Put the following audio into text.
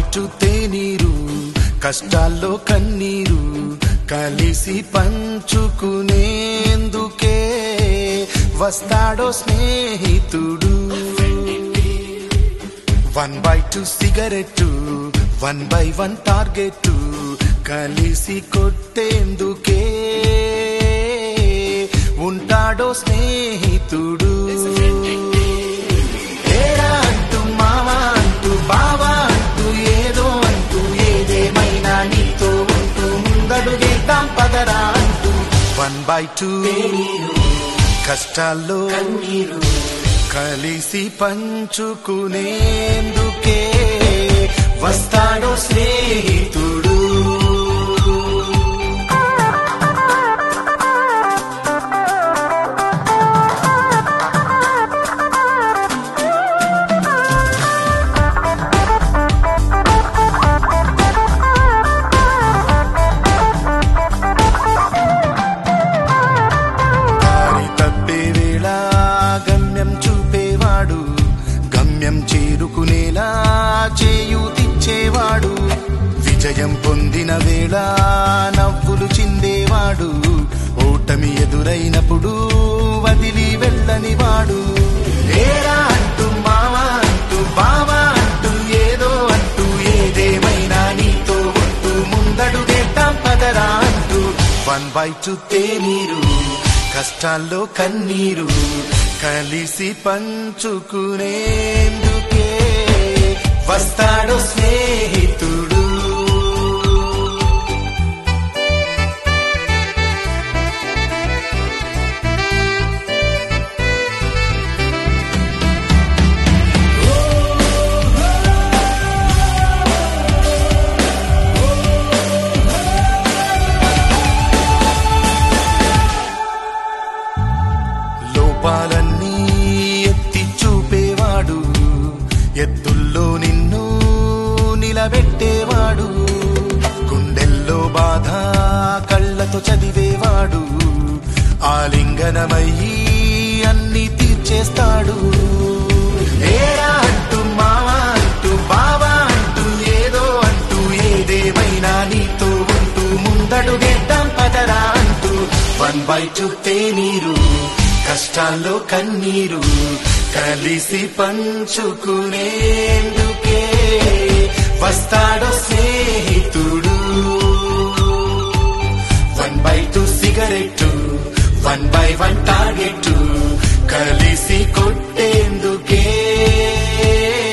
two తేనీరు కష్టాల్లో కన్నీరు కలిసి పంచుకునేందుకే వస్తాడో స్నేహితుడు one by two cigarette one by one target కలిసి కొట్టేందుకే ఉంటాడో స్నేహితుడు ఏరా అంటూ మావా అంటూ బావా అంటూ ఏదో అంటూ ఏదేమైనా నీతో ఉంటూ ముందడుగేద్దాం పదరా అంటూ వన్ బై టూ కష్టాల్లో కలిసి పంచుకునేందుకే వస్తాడో స్నేహితుడు దారి తప్పే వేళ గమ్యం చూపేవాడు గమ్యం చేరుకునేలా చేయూతిచ్చేవాడు విజయం పొందిన వేళ నవ్వులు చిందేవాడు ఓటమి ఎదురైనప్పుడు వదిలి వెళ్ళని వాడు ఏరా అంటూ మావా అంటూ బావా అంటూ ఏదో అంటూ ఏదేమైనా నీతో ఉంటూ ముందడుగేద్దాం పదరా అంటూ వన్ బై టూ తేనీరు కష్టాల్లో కన్నీరు కలిసి పంచుకునేందుకే వస్తాడు స్నేహితుడు లోపాలన్నీ ఎత్తి చూపేవాడు ఎత్తుల్లో నిన్ను నిలబెట్టేవాడు గుండెల్లో బాధ కళ్ళతో చదివేవాడు ఆలింగనమయ్యి అన్ని తీర్చేస్తాడు ఏరా అంటూ మావా అంటూ బావా అంటూ ఏదో అంటూ ఏదేమైనా నీతో ఉంటూ ముందడుగేద్దాం పదరా అంటూ వన్ బై టూ తేనీరు కష్టాల్లో కన్నీరు కలిసి పంచుకునేందుకే వస్తాడో స్నేహితుడు one by two cigarette one by one target కలిసి కొట్టేందుకే